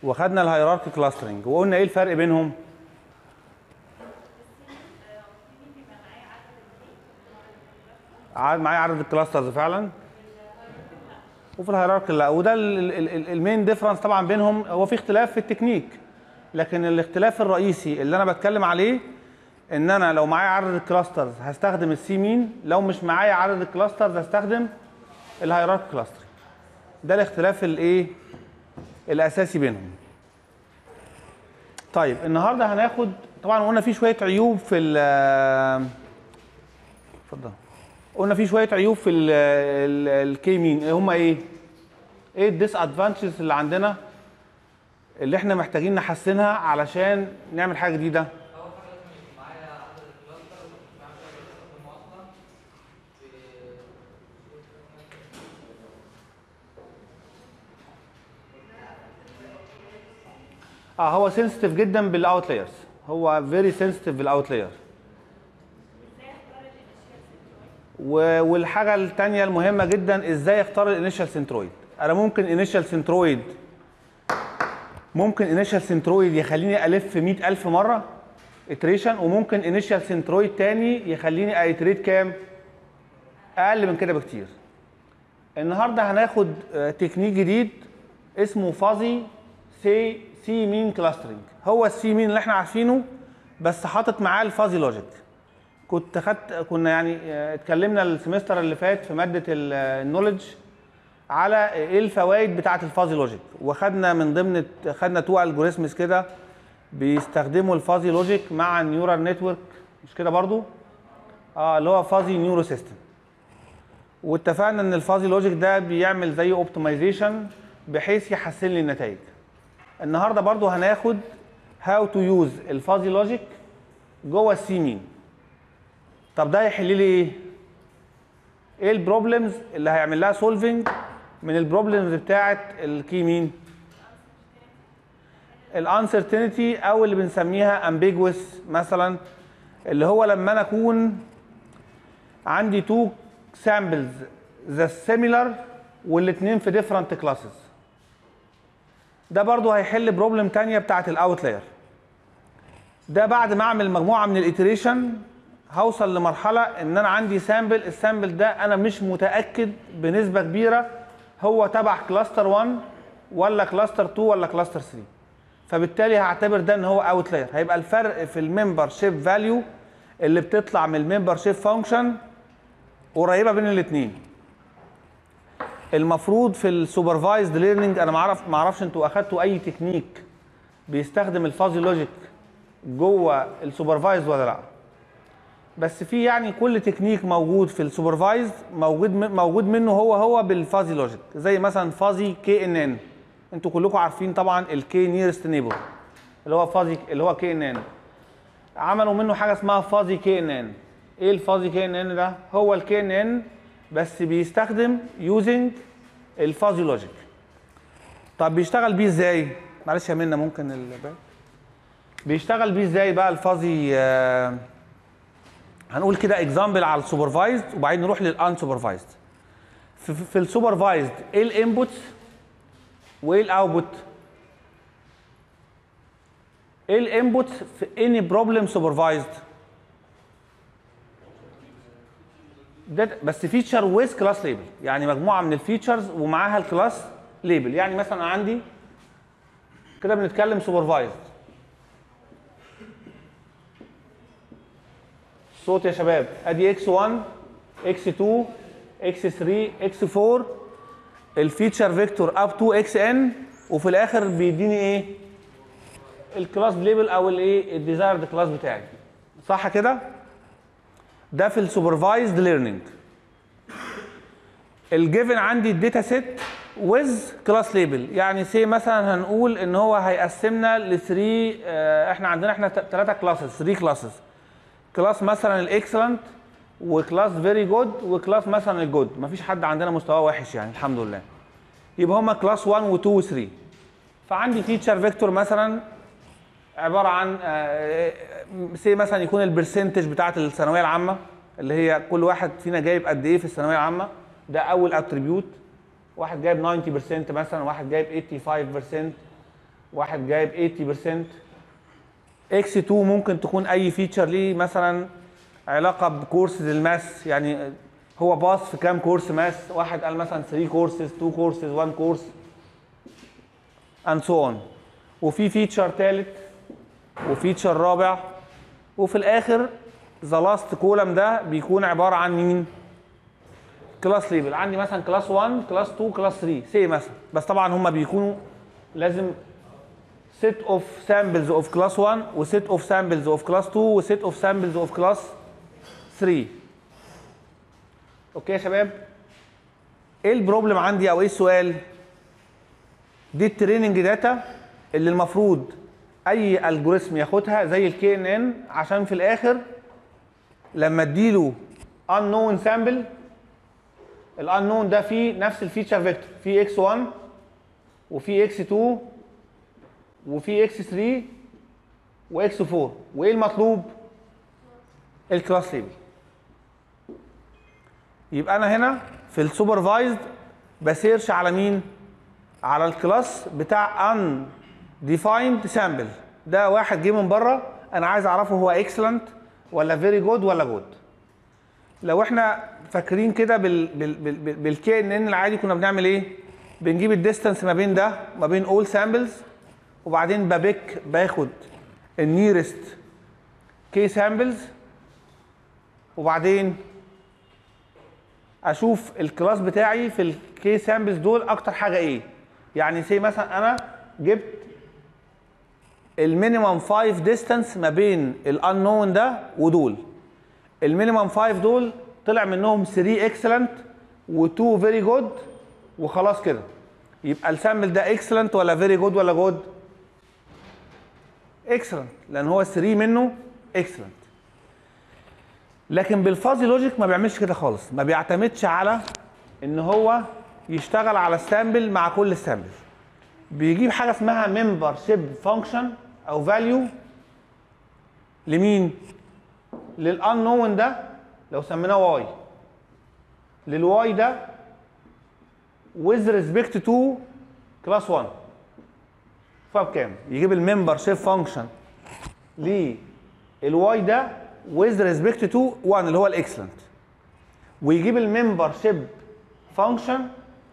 وخدنا الهيراركي كلاسترنج وقلنا ايه الفرق بينهم عاد معايا عدد الكلاسترز فعلا وفي الهيراركي لا وده ال- ال- ال- المين ديفرنس طبعا بينهم هو في اختلاف في التكنيك لكن الاختلاف الرئيسي اللي انا بتكلم عليه ان انا لو معايا عدد الكلاسترز هستخدم السي مين لو مش معايا عدد الكلاسترز هستخدم الهيراركي كلاستر ده الاختلاف الايه الاساسي بينهم طيب النهارده هناخد طبعا قلنا في شويه عيوب في ال اتفضل قلنا في شويه عيوب في الكي مين هم ايه ايه الديس ادفانتجز اللي عندنا اللي احنا محتاجين نحسنها علشان نعمل حاجه جديده اول حاجه لازم يكون معايا عدد الكلاستر ومش بعمل كلاستر هم اصلا اه هو سنسيتيف جدا بالاوتلايرز هو فيري سنسيتيف بالاوتلاير والحاجه الثانيه المهمه جدا ازاي اختار الانيشال سنترويد انا ممكن انيشال سنترويد ممكن انيشال سنترويد يخليني الف 100000 مره اتريشن وممكن انيشال سنترويد تاني يخليني ايتريت كام اقل من كده بكتير النهارده هناخد آه، تكنيك جديد اسمه فازي سي سي مين كلاسترنج هو السي مين اللي احنا عارفينه بس حاطط معاه الفازي لوجيك كنت خدت كنا يعني آه، اتكلمنا السمستر اللي فات في ماده النولج على ايه الفوائد بتاعه الفازي لوجيك وخدنا من ضمن خدنا تو الجوريزمز كده بيستخدموا الفازي لوجيك مع النيورال نتورك مش كده برضو اه اللي هو فازي نيورو سيستم واتفقنا ان الفازي لوجيك ده بيعمل زي اوبتمايزيشن بحيث يحسن لي النتائج النهارده برضو هناخد هاو تو يوز الفازي لوجيك جوه السي مين طب ده هيحل لي ايه ايه البروبلمز اللي هيعمل لها سولفنج من البروبلمز بتاعه الكي مين الانسرتينتي او اللي بنسميها امبيجوس مثلا اللي هو لما انا اكون عندي تو سامبلز ذا سيميلر والاثنين في ديفرنت كلاسز ده برضو هيحل بروبلم تانية بتاعت الاوتلاير ده بعد ما اعمل مجموعه من الايتريشن هوصل لمرحله ان انا عندي سامبل السامبل ده انا مش متاكد بنسبه كبيره هو تبع كلاستر 1 ولا كلاستر 2 ولا كلاستر 3 فبالتالي هعتبر ده ان هو اوتلاير هيبقى الفرق في الممبر شيب فاليو اللي بتطلع من الممبر شيب فانكشن قريبه بين الاثنين المفروض في السوبرفايزد ليرنينج انا ما اعرف ما اعرفش انتوا اخدتوا اي تكنيك بيستخدم الفازي لوجيك جوه السوبرفايزد ولا لا بس في يعني كل تكنيك موجود في السوبرفايزد موجود موجود منه هو هو بالفازي لوجيك زي مثلا فازي كي ان ان انتوا كلكم عارفين طبعا الكي نيرست نيبر اللي هو فازي اللي هو كي ان ان عملوا منه حاجه اسمها فازي كي ان ان ايه الفازي كي ان ان ده هو الكي ان ان بس بيستخدم يوزنج الفازي لوجيك طب بيشتغل بيه ازاي معلش يا منى ممكن الباقي بيشتغل بيه ازاي بقى الفازي آه هنقول كده اكزامبل على السوبرفايزد وبعدين نروح للان سوبرفايزد في, في, في السوبرفايزد ايه الانبوتس وايه الاوتبوت ايه الانبوتس في اني بروبلم سوبرفايزد ده بس فيتشر ويز كلاس ليبل يعني مجموعه من الفيتشرز ومعاها الكلاس ليبل يعني مثلا عندي كده بنتكلم سوبرفايزد صوت يا شباب ادي اكس 1 اكس 2 اكس 3 اكس 4 الفيتشر فيكتور اب تو اكس ان وفي الاخر بيديني ايه الكلاس ليبل او الايه الديزايرد كلاس بتاعي صح كده ده في السوبرفايزد ليرنينج الجيفن عندي الداتا سيت ويز كلاس ليبل يعني سي مثلا هنقول ان هو هيقسمنا ل 3 احنا عندنا احنا ثلاثه كلاسز 3 كلاسز كلاس مثلا الاكسلنت وكلاس فيري جود وكلاس مثلا الجود مفيش حد عندنا مستواه وحش يعني الحمد لله يبقى هما كلاس 1 و2 و3 فعندي فيتشر فيكتور مثلا عباره عن سي مثلا يكون البرسنتج بتاعه الثانويه العامه اللي هي كل واحد فينا جايب قد ايه في الثانويه العامه ده اول اتريبيوت واحد جايب 90% مثلا واحد جايب 85% واحد جايب 80% اكس 2 ممكن تكون اي فيتشر ليه مثلا علاقه بكورسز الماس يعني هو باص في كام كورس ماس واحد قال مثلا 3 كورسز 2 كورسز 1 كورس اند سو اون وفي فيتشر ثالث وفيتشر رابع وفي الاخر ذا لاست كولم ده بيكون عباره عن مين كلاس ليبل عندي مثلا كلاس 1 كلاس 2 كلاس 3 سي مثلا بس طبعا هم بيكونوا لازم set of samples of class 1 و set of samples of class 2 و set of samples of class 3 اوكي يا شباب ايه البروبلم عندي او ايه السؤال دي التريننج داتا اللي المفروض اي الجوريثم ياخدها زي الكي ان ان عشان في الاخر لما اديله unknown sample الانون ده فيه نفس الفيتشر فيكتور فيه اكس 1 وفيه اكس 2 وفيه اكس 3 واكس 4 وايه المطلوب الكلاس ليبل يبقى انا هنا في السوبرفايزد بسيرش على مين على الكلاس بتاع ان ديفايند سامبل ده واحد جه من بره انا عايز اعرفه هو اكسلنت ولا فيري جود ولا جود لو احنا فاكرين كده بال بال بال بالكي ان ان العادي كنا بنعمل ايه بنجيب الديستانس ما بين ده ما بين اول سامبلز وبعدين ببيك باخد النيرست كي سامبلز وبعدين اشوف الكلاس بتاعي في الكي سامبلز دول اكتر حاجه ايه يعني سي مثلا انا جبت المينيمم 5 ديستانس ما بين الانون ده ودول المينيمم 5 دول طلع منهم 3 اكسلنت و2 فيري جود وخلاص كده يبقى السامبل ده اكسلنت ولا فيري جود ولا جود اكسلنت لان هو 3 منه اكسلنت لكن بالفازي لوجيك ما بيعملش كده خالص ما بيعتمدش على ان هو يشتغل على السامبل مع كل السامبل بيجيب حاجه اسمها ممبر شيب فانكشن او فاليو لمين للانون ده لو سميناه واي للواي ده with respect to كلاس 1 فبكام يجيب الممبر شيب فانكشن للواي ده with respect to 1 اللي هو الاكسلنت ويجيب الممبر شيب فانكشن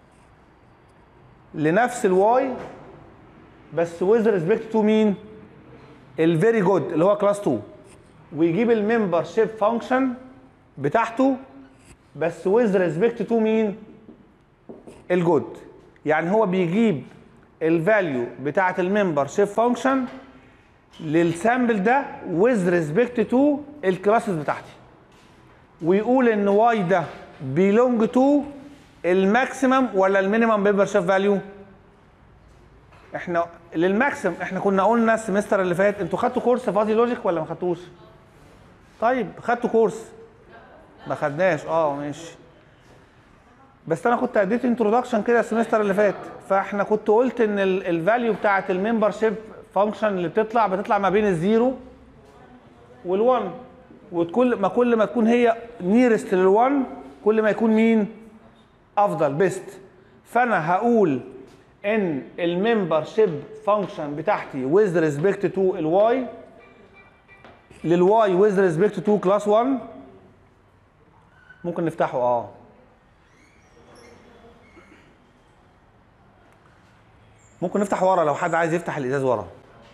لنفس الواي بس with respect to مين الفيري جود اللي هو كلاس 2 ويجيب الممبر شيب فانكشن بتاعته بس with respect to مين الجود يعني هو بيجيب الفاليو بتاعه الممبر شيب فانكشن للسامبل ده with respect to الكلاسز بتاعتي ويقول ان واي ده belong to الماكسيمم ولا المينيمم ممبر شيب فاليو احنا للماكسيمم احنا كنا قلنا السمستر اللي فات انتوا خدتوا كورس فازي لوجيك ولا ما خدتوش طيب خدتوا كورس ما خدناش اه ماشي بس انا كنت اديت انتروداكشن كده السمستر اللي فات فاحنا كنت قلت ان الفاليو بتاعه الممبر شيب فانكشن اللي بتطلع بتطلع ما بين الزيرو وال1 وكل ما كل ما تكون هي نيرست لل1 كل ما يكون مين افضل بيست فانا هقول ان الممبر شيب فانكشن بتاعتي with respect to الواي للواي with respect to كلاس 1 ممكن نفتحه اه ممكن نفتح ورا لو حد عايز يفتح الازاز ورا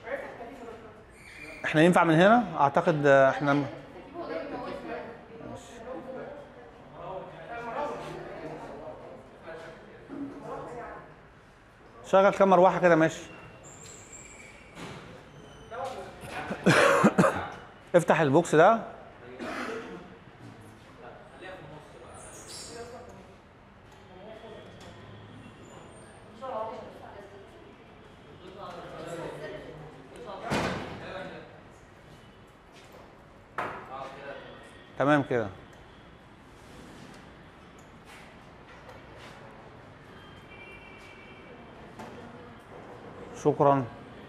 احنا ينفع من هنا اعتقد آه، احنا ماشي. شغل كام مروحه كده ماشي افتح البوكس ده تمام كده شكرا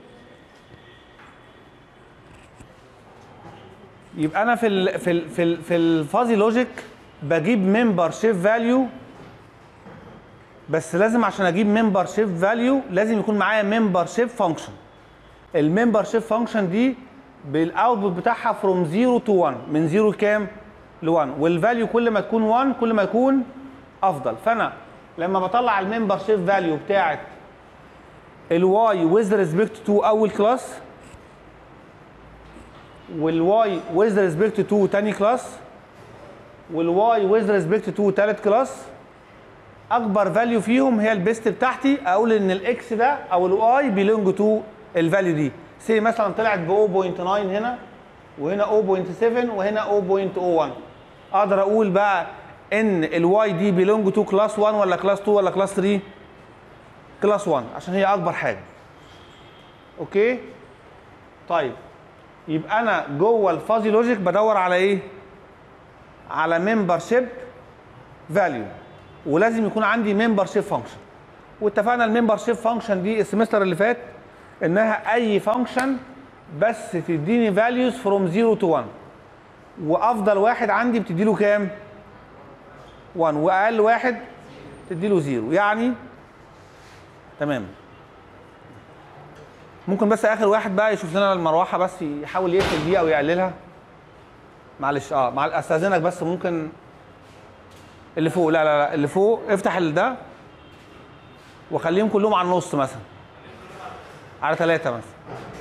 يبقى انا في ال في ال في ال في الفازي لوجيك بجيب ممبر شيب فاليو بس لازم عشان اجيب ممبر شيب فاليو لازم يكون معايا ممبر شيب فانكشن الممبر شيب فانكشن دي بالاوتبوت بتاعها فروم 0 تو 1 من 0 لكام ل 1 والفاليو كل ما تكون 1 كل ما يكون افضل فانا لما بطلع الممبر شيب فاليو بتاعت الواي ويز ريسبكت تو اول كلاس والواي ويز ريسبكت تو تاني كلاس والواي ويز ريسبكت تو تالت كلاس اكبر فاليو فيهم هي البيست بتاعتي اقول ان الاكس ده او الواي بيلونج تو الفاليو دي سي مثلا طلعت ب 0.9 هنا وهنا 0.7 وهنا 0.01 اقدر اقول بقى ان الواي دي بيلونج تو كلاس 1 ولا كلاس 2 ولا كلاس 3 كلاس 1 عشان هي اكبر حاجه اوكي طيب يبقى انا جوه الفازي لوجيك بدور على ايه على ممبر شيب فاليو ولازم يكون عندي ممبر شيب فانكشن واتفقنا الممبر شيب فانكشن دي السمستر اللي فات انها اي فانكشن بس تديني فاليوز فروم 0 تو 1 وافضل واحد عندي بتدي له كام 1 واقل واحد تدي له 0 يعني تمام ممكن بس اخر واحد بقى يشوف لنا المروحه بس يحاول يقفل دي او يقللها معلش اه مع استاذنك بس ممكن اللي فوق لا لا لا اللي فوق افتح ال ده وخليهم كلهم على النص مثلا على ثلاثة مثلا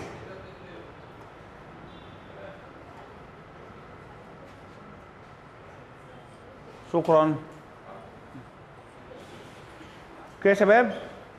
شكرا اوكي يا شباب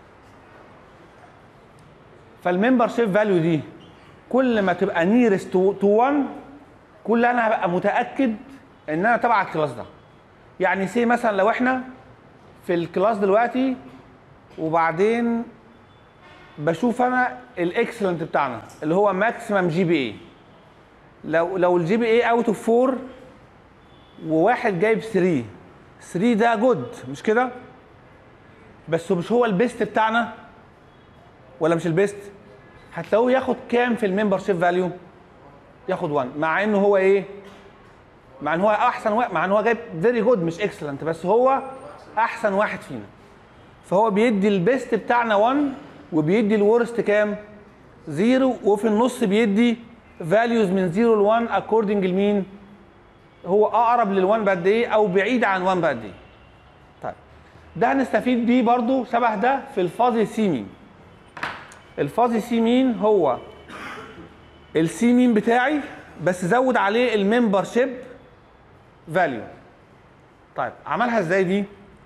فالممبر شيب فاليو دي كل ما تبقى نيرست تو 1 كل انا هبقى متاكد ان انا تبع الكلاس ده يعني سي مثلا لو احنا في الكلاس دلوقتي وبعدين بشوف انا الاكسلنت بتاعنا اللي هو ماكسيمم جي بي اي لو لو الجي بي اي اوت اوف 4 وواحد جايب 3 3 ده جود مش كده بس مش هو البيست بتاعنا ولا مش البيست هتلاقوه ياخد كام في الممبر شيب فاليو ياخد 1 مع انه هو ايه مع ان هو احسن واحد مع ان هو جايب فيري جود مش اكسلنت بس هو احسن واحد فينا فهو بيدي البيست بتاعنا 1 وبيدي الورست كام زيرو وفي النص بيدي فاليوز من 0 ل 1 اكوردنج لمين هو اقرب لل1 بقد ايه او بعيد عن 1 بقد ايه طيب ده هنستفيد بيه برضو شبه ده في الفازي سي مين الفازي سي مين هو السي مين بتاعي بس زود عليه الممبر شيب فاليو طيب عملها ازاي دي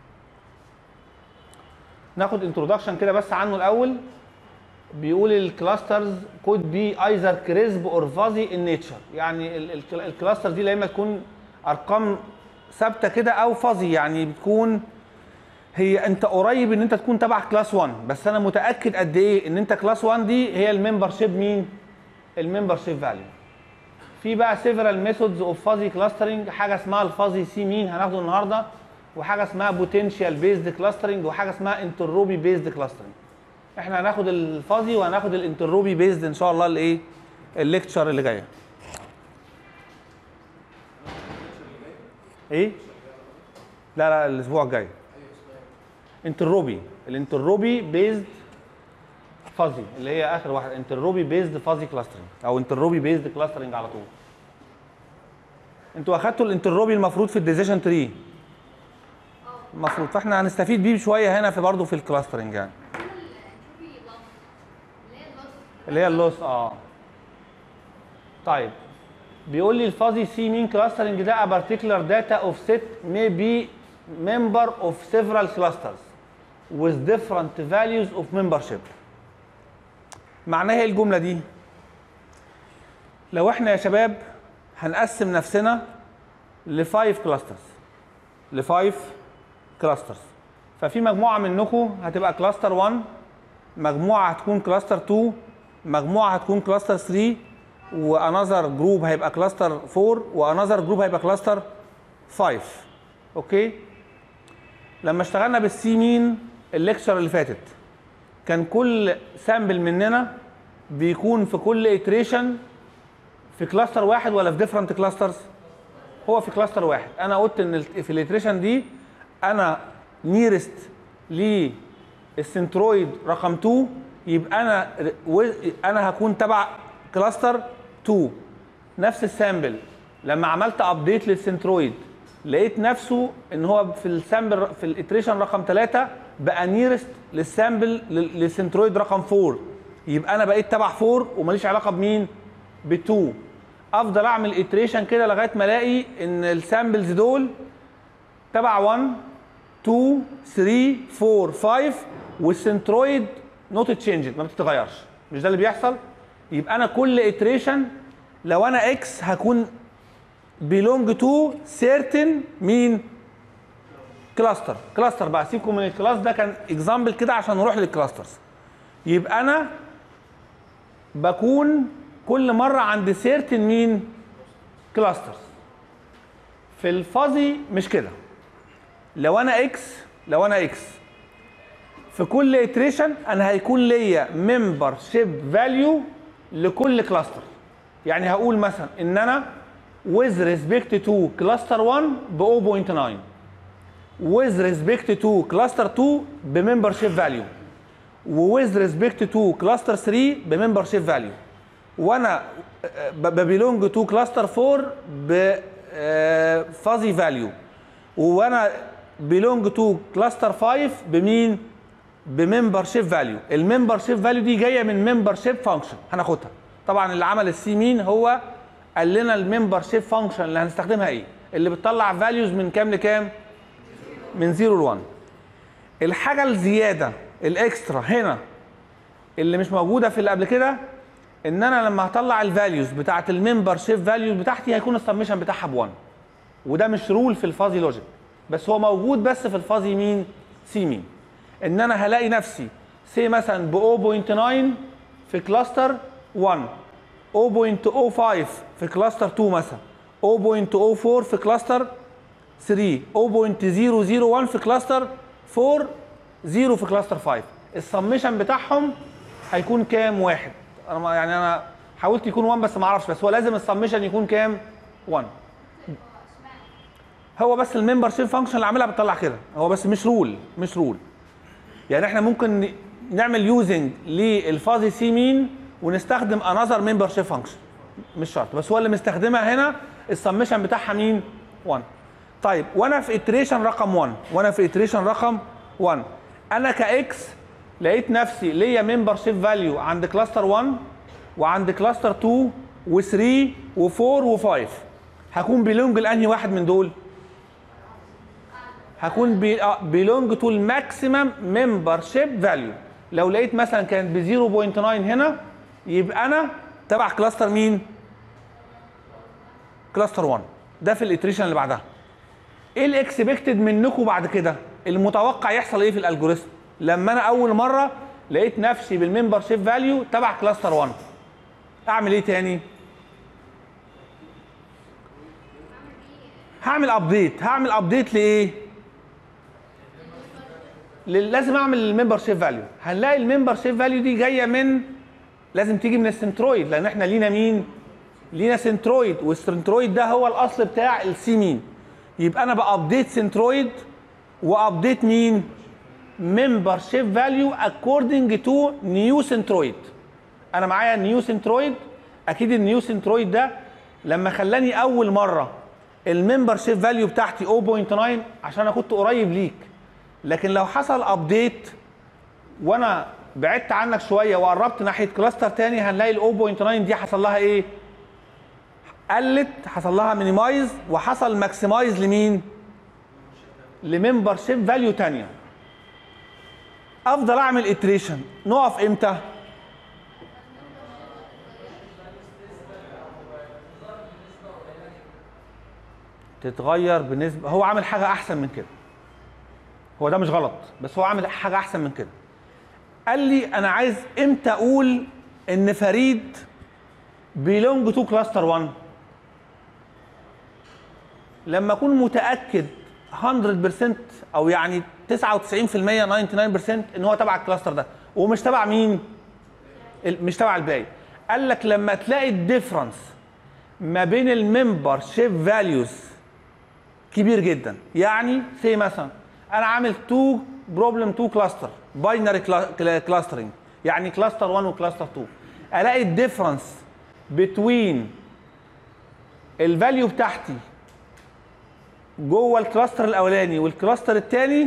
ناخد انترودكشن كده بس عنه الاول بيقول الكلاسترز كود بي ايزر كريسب اور فازي ان نيتشر يعني ال- ال- الكلاستر دي لا اما تكون ارقام ثابته كده او فازي يعني بتكون هي انت قريب ان انت تكون تبع كلاس 1 بس انا متاكد قد ايه ان انت كلاس 1 دي هي الممبر شيب مين الممبر شيب فاليو في بقى سيفرال ميثودز اوف فازي كلاسترنج حاجه اسمها الفازي سي مين هناخده النهارده وحاجه اسمها بوتنشال بيزد كلاسترنج وحاجه اسمها انتروبي بيزد كلاسترنج احنا هناخد الفازي وهناخد الانتروبي بيزد ان شاء الله الايه الليكتشر اللي جايه ايه لا لا الاسبوع الجاي انتروبي الانتروبي بيزد فازي اللي هي اخر واحده انتروبي بيزد فازي كلاسترنج او انتروبي بيزد كلاسترنج على طول انتوا اخدتوا الانتروبي المفروض في الديزيشن تري المفروض فاحنا هنستفيد بيه شويه هنا في برضه في الكلاسترنج يعني اللي هي اللوس اه طيب بيقول لي الفازي سي مين كلاسترنج ده a particular data of set may be member of several clusters with different values of membership معناها ايه الجمله دي لو احنا يا شباب هنقسم نفسنا لفايف كلاسترز لفايف كلاسترز ففي مجموعه منكم هتبقى كلاستر 1 مجموعه هتكون كلاستر 2 مجموعه هتكون كلاستر 3 وانذر جروب هيبقى كلاستر 4 وانذر جروب هيبقى كلاستر 5 اوكي لما اشتغلنا بالسي مين الليكشر اللي فاتت كان كل سامبل مننا بيكون في كل اتريشن في كلاستر واحد ولا في ديفرنت كلاسترز هو في كلاستر واحد انا قلت ان ال- في الاتريشن دي انا نيرست للسنترويد رقم 2 يبقى انا و- انا هكون تبع كلاستر 2 نفس السامبل لما عملت ابديت للسنترويد لقيت نفسه ان هو في السامبل في الاتريشن رقم 3 بقى نيرست للسامبل لل- للسنترويد رقم 4 يبقى انا بقيت تبع 4 وماليش علاقه بمين ب 2 افضل اعمل اتريشن كده لغايه ما الاقي ان السامبلز دول تبع 1 2 3 4 5 والسنترويد نوت تشينجد ما بتتغيرش مش ده اللي بيحصل يبقى انا كل اتريشن لو انا اكس هكون بيلونج تو سيرتن مين كلاستر كلاستر بقى سيبكم من الكلاس ده كان اكزامبل كده عشان نروح للكلاسترز يبقى انا بكون كل مره عند سيرتن مين كلاسترز في الفازي مش كده لو انا اكس لو انا اكس في كل اتريشن انا هيكون ليا ممبر شيب فاليو لكل كلاستر يعني هقول مثلا ان انا with respect to cluster 1 ب 0.9 with respect to cluster 2 بممبرشيب فاليو و with respect to cluster 3 بممبرشيب فاليو وانا ببيلونج تو كلاستر 4 ب فازي فاليو وانا بيلونج تو كلاستر 5 بمين بممبر شيب فاليو الممبر شيب فاليو دي جايه من ممبر شيب فانكشن هناخدها طبعا اللي عمل السي مين هو قال لنا الممبر شيب فانكشن اللي هنستخدمها ايه اللي بتطلع فاليوز من كام لكام من 0 ل 1 الحاجه الزياده الاكسترا هنا اللي مش موجوده في اللي قبل كده ان انا لما هطلع الفاليوز بتاعه الممبر شيب فاليوز بتاعتي هيكون السبمشن بتاعها ب 1 وده مش رول في الفازي لوجيك بس هو موجود بس في الفازي مين سي مين ان انا هلاقي نفسي سي مثلا ب 0.9 في كلاستر 1 0.05 في كلاستر 2 مثلا 0.04 في كلاستر 3 0.001 في كلاستر 4 0 في كلاستر 5 السمشن بتاعهم هيكون كام واحد انا ما- يعني انا حاولت يكون 1 بس ما اعرفش بس هو لازم السمشن يكون كام 1 هو بس الممبر شيب فانكشن اللي عاملها بتطلع كده هو بس مش رول مش رول يعني احنا ممكن ن- نعمل يوزنج للفازي سي مين ونستخدم انذر ممبر شيب فانكشن مش شرط بس هو اللي مستخدمها هنا السمشن بتاعها مين 1 طيب وانا في اتريشن رقم 1 وانا في اتريشن رقم 1 انا كاكس لقيت نفسي ليا ممبر شيب فاليو عند كلاستر 1 وعند كلاستر 2 و3 و4 و5 هكون بيلونج لانهي واحد من دول هكون بيلونج تو الماكسيمم ممبر شيب فاليو لو لقيت مثلا كانت ب 0.9 هنا يبقى انا تبع كلاستر مين كلاستر 1 ده في الاتريشن اللي بعدها ايه الاكسبكتد منكم بعد كده المتوقع يحصل ايه في الالجوريثم لما انا اول مره لقيت نفسي بالممبر شيب فاليو تبع كلاستر 1 اعمل ايه تاني هعمل ابديت هعمل ابديت لايه لل- لازم اعمل الممبر شيب فاليو هنلاقي الممبر شيب فاليو دي جايه من لازم تيجي من السنترويد لان احنا لينا مين لينا سنترويد والسنترويد ده هو الاصل بتاع السي مين يبقى انا بابديت سنترويد وابديت مين ممبر شيب فاليو اكوردنج تو نيو سنترويد انا معايا نيو سنترويد اكيد النيو سنترويد ده لما خلاني اول مره الممبر شيب فاليو بتاعتي 0.9 عشان انا كنت قريب ليك لكن لو حصل ابديت وانا بعدت عنك شويه وقربت ناحيه كلاستر تاني هنلاقي ال 0.9 دي حصل لها ايه؟ قلت حصل لها مينيمايز وحصل ماكسمايز لمين؟ لممبر شيب فاليو تانيه. افضل اعمل اتريشن نقف امتى؟ تتغير بنسبه هو عامل حاجه احسن من كده. هو ده مش غلط بس هو عامل حاجه احسن من كده. قال لي انا عايز امتى اقول ان فريد بيلونج تو كلاستر 1 لما اكون متاكد 100% او يعني 99% 99% ان هو تبع الكلاستر ده ومش تبع مين ال- مش تبع الباقي قال لك لما تلاقي الديفرنس ما بين الممبر شيب فاليوز كبير جدا يعني سي مثلا انا عامل تو بروبلم تو كلاستر باينري كلاسترنج يعني كلاستر 1 وكلاستر 2 الاقي الديفرنس بتوين الفاليو بتاعتي جوه الكلاستر الاولاني والكلاستر الثاني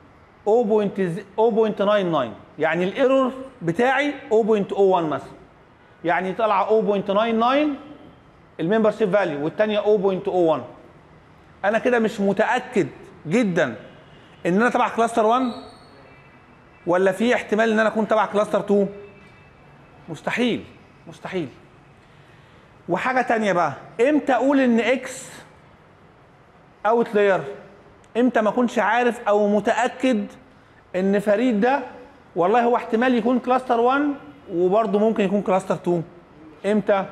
0.99 يعني الايرور بتاعي 0.01 مثلا يعني طالعه 0.99 الممبر شيب فاليو والثانيه 0.01 انا كده مش متاكد جدا ان انا تبع كلاستر 1 ولا في احتمال ان انا اكون تبع كلاستر 2 مستحيل مستحيل وحاجه تانية بقى امتى اقول ان اكس اوت لاير امتى ما اكونش عارف او متاكد ان فريد ده والله هو احتمال يكون كلاستر 1 وبرضه ممكن يكون كلاستر 2 امتى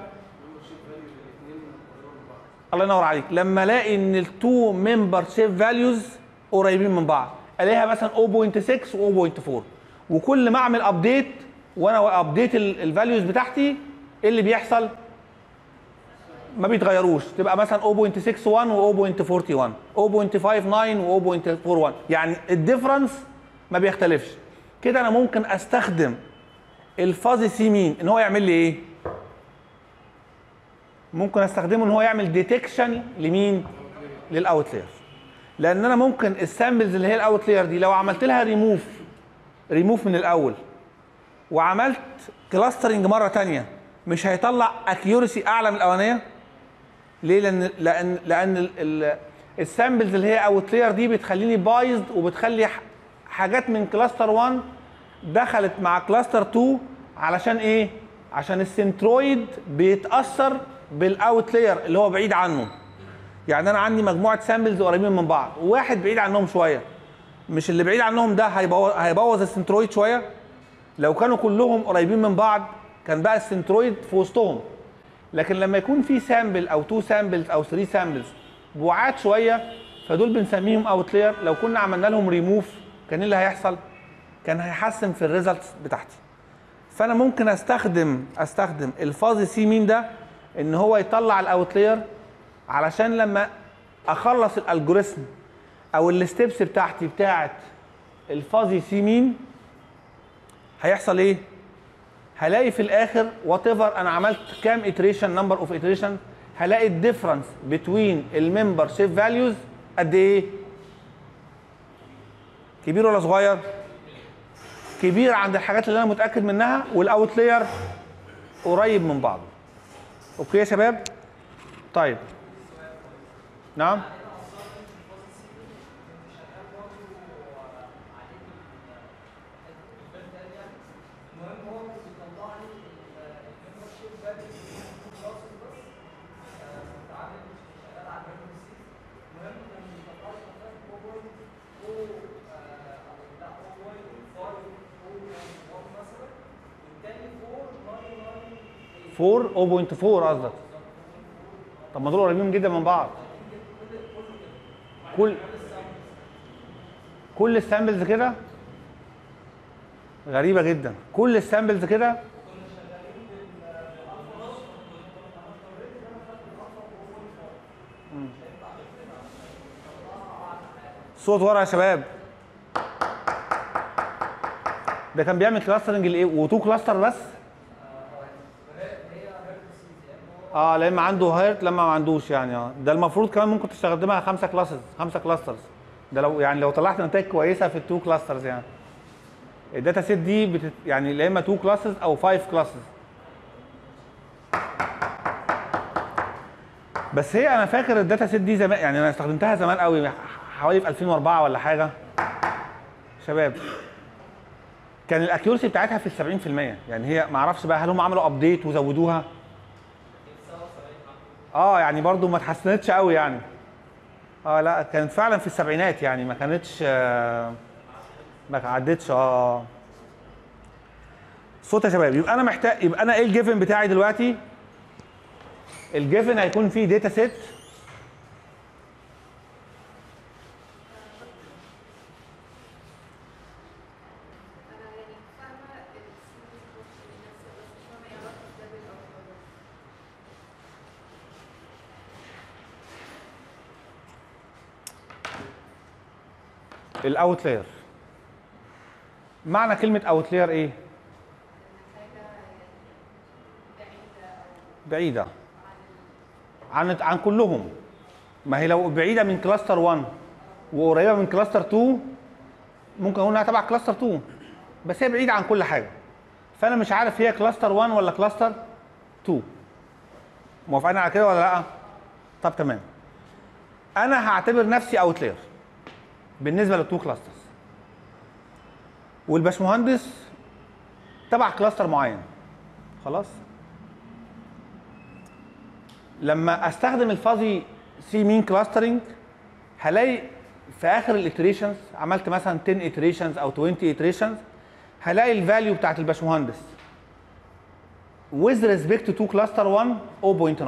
الله ينور عليك لما الاقي ان التو ممبر شيب فاليوز قريبين من بعض الاقيها مثلا 0.6 و0.4 وكل ما اعمل ابديت وانا ابديت الفاليوز بتاعتي ايه اللي بيحصل ما بيتغيروش تبقى مثلا 0.61 و 0.41 0.59 و 0.41 يعني الديفرنس ما بيختلفش كده انا ممكن استخدم الفازي سي مين ان هو يعمل لي ايه ممكن استخدمه ان هو يعمل ديتكشن لمين للاوتلاير لان انا ممكن السامبلز اللي هي الاوتلاير دي لو عملت لها ريموف ريموف من الاول وعملت كلاسترنج مره تانية مش هيطلع اكيورسي اعلى من الاولانيه ليه لان لان لان السامبلز اللي هي اوتلاير دي بتخليني بايظد وبتخلي ح- حاجات من كلاستر 1 دخلت مع كلاستر 2 علشان ايه عشان السنترويد بيتاثر بالاوتلاير اللي هو بعيد عنه يعني انا عندي مجموعه سامبلز قريبين من بعض وواحد بعيد عنهم شويه مش اللي بعيد عنهم ده هيبوظ هيبوظ السنترويد شويه لو كانوا كلهم قريبين من بعض كان بقى السنترويد في وسطهم لكن لما يكون في سامبل او تو سامبلز او 3 سامبلز بعاد شويه فدول بنسميهم اوتلاير لو كنا عملنا لهم ريموف كان ايه اللي هيحصل؟ كان هيحسن في الريزلتس بتاعتي فانا ممكن استخدم استخدم الفازي سي مين ده ان هو يطلع الاوتلاير علشان لما اخلص الالجوريثم او الستبس بتاعتي بتاعت الفازي سي مين هيحصل ايه؟ هلاقي في الاخر وات ايفر انا عملت كام iteration نمبر اوف iteration هلاقي الديفرنس بتوين الممبر شيب فاليوز قد ايه؟ كبير ولا صغير؟ كبير عند الحاجات اللي انا متاكد منها والاوتلاير قريب من بعضه. اوكي يا شباب؟ طيب نعم المهم هو بيطلع لي الممبرشيب فاليو كلاسز بس آه، متعامل شغال على الميموري سيز المهم كان بيطلع لي مثلا 0.0 او لا 0.5 مثلا والتاني 4 4 0.4 قصدك طب ما دول قريبين جدا من بعض كل كل السامبلز كده غريبة جدا كل السامبلز كده مم. صوت ورا يا شباب ده كان بيعمل كلاسترنج لايه وتو كلاستر بس اه لما عنده هيرت لما ما عندوش يعني اه ده المفروض كمان ممكن تستخدمها خمسه كلاسز خمسه كلاسترز ده لو يعني لو طلعت نتائج كويسه في التو كلاسترز يعني الداتا سيت دي بتت يعني يا اما 2 كلاسز او 5 كلاسز بس هي انا فاكر الداتا سيت دي زمان يعني انا استخدمتها زمان قوي حوالي في 2004 ولا حاجه شباب كان الاكيورسي بتاعتها في ال 70% يعني هي ما اعرفش بقى هل هم عملوا ابديت وزودوها اه يعني برضو ما اتحسنتش قوي يعني اه لا كانت فعلا في السبعينات يعني ما كانتش آه ما عدتش اه صوت يا شباب يبقى انا محتاج يبقى انا ايه الجيفن بتاعي دلوقتي الجيفن هيكون فيه داتا سيت انا يعني فاهمه السيمبل بوكس نفسه بس مش فاهمه ايه علاقه ده بالاوتلاير الاوتلاير معنى كلمه اوتلاير ايه بعيده عن عن كلهم ما هي لو بعيده من كلاستر 1 وقريبه من كلاستر 2 ممكن اقول انها تبع كلاستر 2 بس هي بعيده عن كل حاجه فانا مش عارف هي كلاستر 1 ولا كلاستر 2 موافقين على كده ولا لا طب تمام انا هعتبر نفسي اوتلاير بالنسبه للتو كلاسترز والباشمهندس تبع كلاستر معين خلاص لما استخدم الفازي سي مين كلاسترنج هلاقي في اخر الاتريشنز عملت مثلا 10 اتريشنز او 20 اتريشنز هلاقي الفاليو بتاعت الباشمهندس with respect to cluster 1 0.9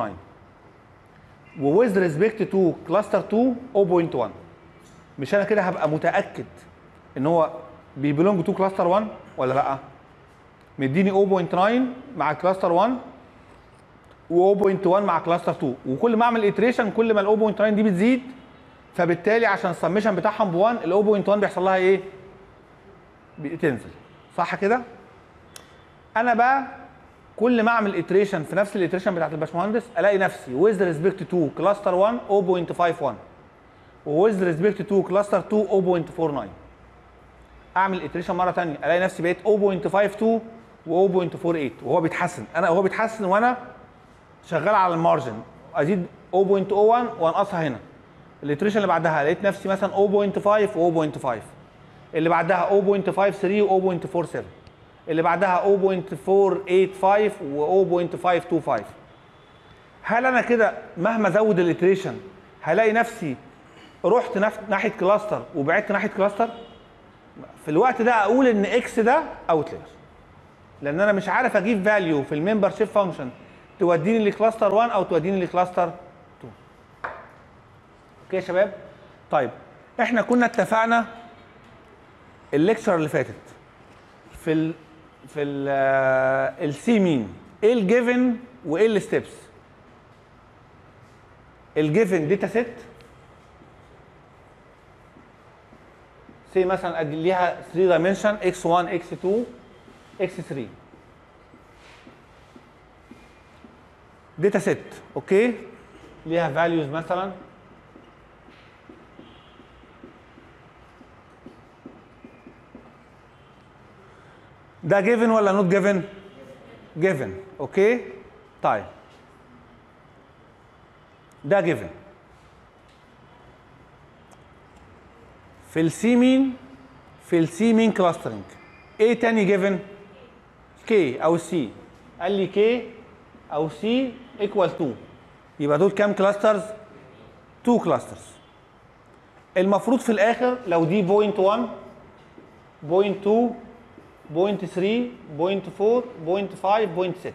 و with respect to cluster 2 0.1 مش انا كده هبقى متاكد ان هو بيبلونج تو كلاستر 1 ولا لا مديني 0.9 مع كلاستر 1 و0.1 مع كلاستر 2 وكل ما اعمل اتريشن كل ما ال 0.9 دي بتزيد فبالتالي عشان السمشن بتاعهم ب 1 ال 0.1 بيحصل لها ايه؟ بتنزل صح كده؟ انا بقى كل ما اعمل اتريشن في نفس الاتريشن بتاعت الباشمهندس الاقي نفسي with respect to كلاستر 1 0.51 وويز ريسبكت تو كلاستر 2 0.49 اعمل اتريشن مره ثانيه الاقي نفسي بقيت 0.52 و 0.48 وهو بيتحسن انا هو بيتحسن وانا شغال على المارجن ازيد 0.01 وانقصها هنا الاتريشن اللي بعدها لقيت نفسي مثلا 0.5 و 0.5 اللي بعدها 0.53 و 0.47 اللي بعدها 0.485 و 0.525 هل انا كده مهما ازود الاتريشن هلاقي نفسي رحت نف... ناحيه كلاستر وبعدت ناحيه كلاستر في الوقت ده اقول ان اكس ده اوتلاير لان انا مش عارف اجيب فاليو في الممبر شيب فانكشن توديني لكلاستر 1 او توديني لكلاستر 2 اوكي يا شباب طيب احنا كنا اتفقنا الليكتشر اللي فاتت في ال في ال السي مين ايه الجيفن وايه الستبس الجيفن داتا سيت سي مثلا أدي ليها 3 دايمنشن x1 x2 x3 داتا سيت اوكي ليها فاليوز مثلا ده جيفن ولا نوت جيفن جيفن اوكي طيب ده جيفن في السي مين في السي مين كلاسترنج ايه تاني جيفن كي او سي قال لي كي او سي ايكوال 2 يبقى دول كام كلاسترز 2 كلاسترز المفروض في الاخر لو دي بوينت 1 بوينت 2 بوينت 3 بوينت 4 بوينت 5 بوينت 6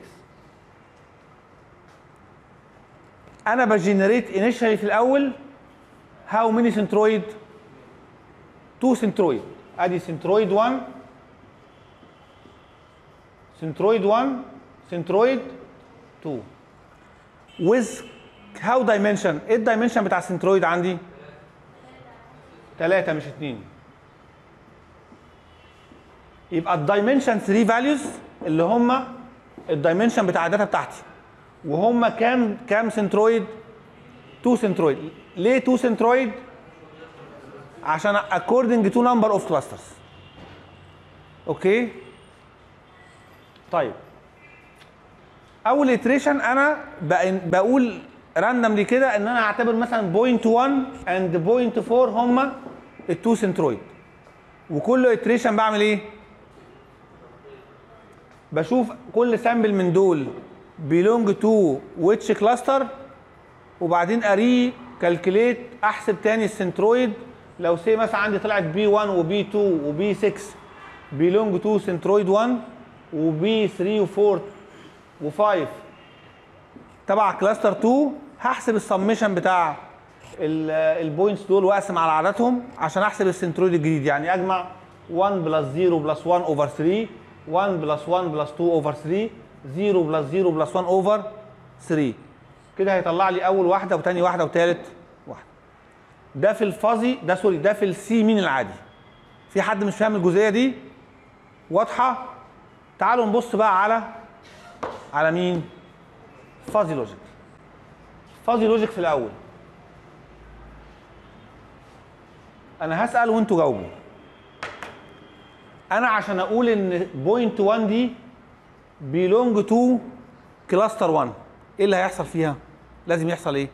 انا بجنريت انيشالي في الاول هاو ماني سنترويد 2 سنترويد ادي سنترويد 1 سنترويد 1 سنترويد 2 with how dimension ايه الدايمنشن بتاع السنترويد عندي 3 مش 2 يبقى الدايمنشن 3 فاليوز اللي هم الدايمنشن بتاع الداتا بتاعتي وهم كام كام سنترويد 2 سنترويد ليه 2 سنترويد عشان according to number of clusters اوكي طيب اول iteration انا بق- بقول راندملي كده ان انا هعتبر مثلا بوينت 1 اند بوينت 4 هما التو سنترويد وكل iteration بعمل ايه بشوف كل سامبل من دول belong to which cluster وبعدين اري كالكوليت احسب تاني السنترويد لو سي مثلا عندي طلعت بي 1 وبي 2 وبي 6 بيلونج تو سنترويد 1 وبي 3 و4 و5 تبع كلاستر 2 هحسب السمشن بتاع البوينتس دول واقسم على عددهم عشان احسب السنترويد الجديد يعني اجمع 1 بلس 0 بلس 1 اوفر 3 1 بلس 1 بلس 2 اوفر 3 0 بلس 0 بلس 1 اوفر 3 كده هيطلع لي اول واحده وتاني واحده وتالت واحده ده في الفازي ده سوري ده في السي مين العادي في حد مش فاهم الجزئيه دي واضحه تعالوا نبص بقى على على مين فازي لوجيك فازي لوجيك في الاول انا هسال وانتوا جاوبوا انا عشان اقول ان بوينت 1 دي بيلونج تو كلاستر 1 ايه اللي هيحصل فيها لازم يحصل ايه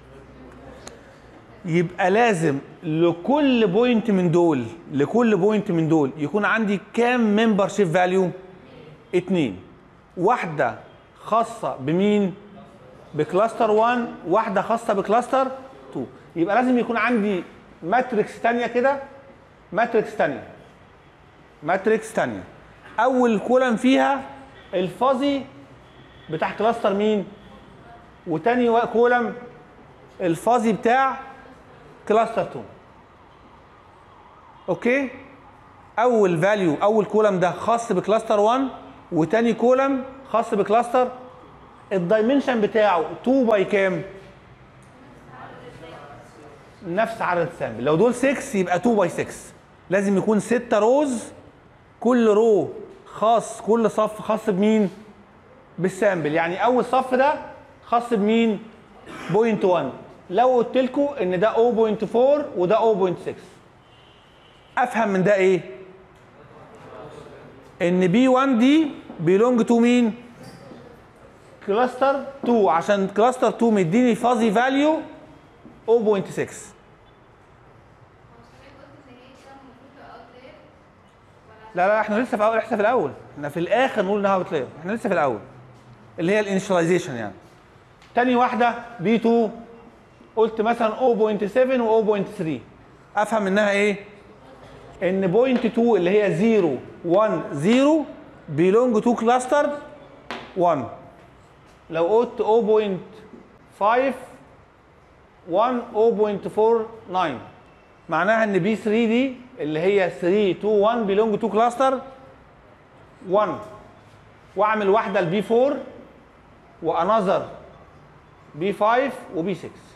يبقى لازم لكل بوينت من دول لكل بوينت من دول يكون عندي كام ممبر شيب فاليو اتنين واحده خاصه بمين بكلاستر 1 واحده خاصه بكلاستر 2 يبقى لازم يكون عندي ماتريكس تانية كده ماتريكس تانية ماتريكس تانية اول كولم فيها الفازي بتاع كلاستر مين وتاني وا- كولم الفازي بتاع كلاستر 2 اوكي اول فاليو اول كولم ده خاص بكلاستر 1 وتاني كولم خاص بكلاستر الدايمنشن بتاعه 2 باي كام نفس عدد السامبل لو دول 6 يبقى 2 باي 6 لازم يكون 6 روز كل رو خاص كل صف خاص بمين بالسامبل يعني اول صف ده خاص بمين بوينت 1 لو قلت لكم ان ده 0.4 وده 0.6 افهم من ده ايه ان بي 1 دي بيلونج تو مين كلاستر 2 عشان كلاستر 2 مديني فازي فاليو 0.6 هو حضرتك قلت ان هي كان المفروض تبقى outlier ولا لا لا احنا لسه في اول لسه في الاول احنا في الاخر نقول انها بتلاقي احنا لسه في الاول اللي هي الانيشاليزيشن يعني تاني واحده بي 2 قلت مثلا 0.7 و 0.3 افهم منها ايه ان بوينت 2 اللي هي 0 1 0 بيلونج تو كلاستر 1 لو قلت 0.5 1 0.49 معناها ان بي 3 دي اللي هي 3 2 1 بيلونج تو كلاستر 1 واعمل واحده لبي 4 وانذر بي 5 وبي 6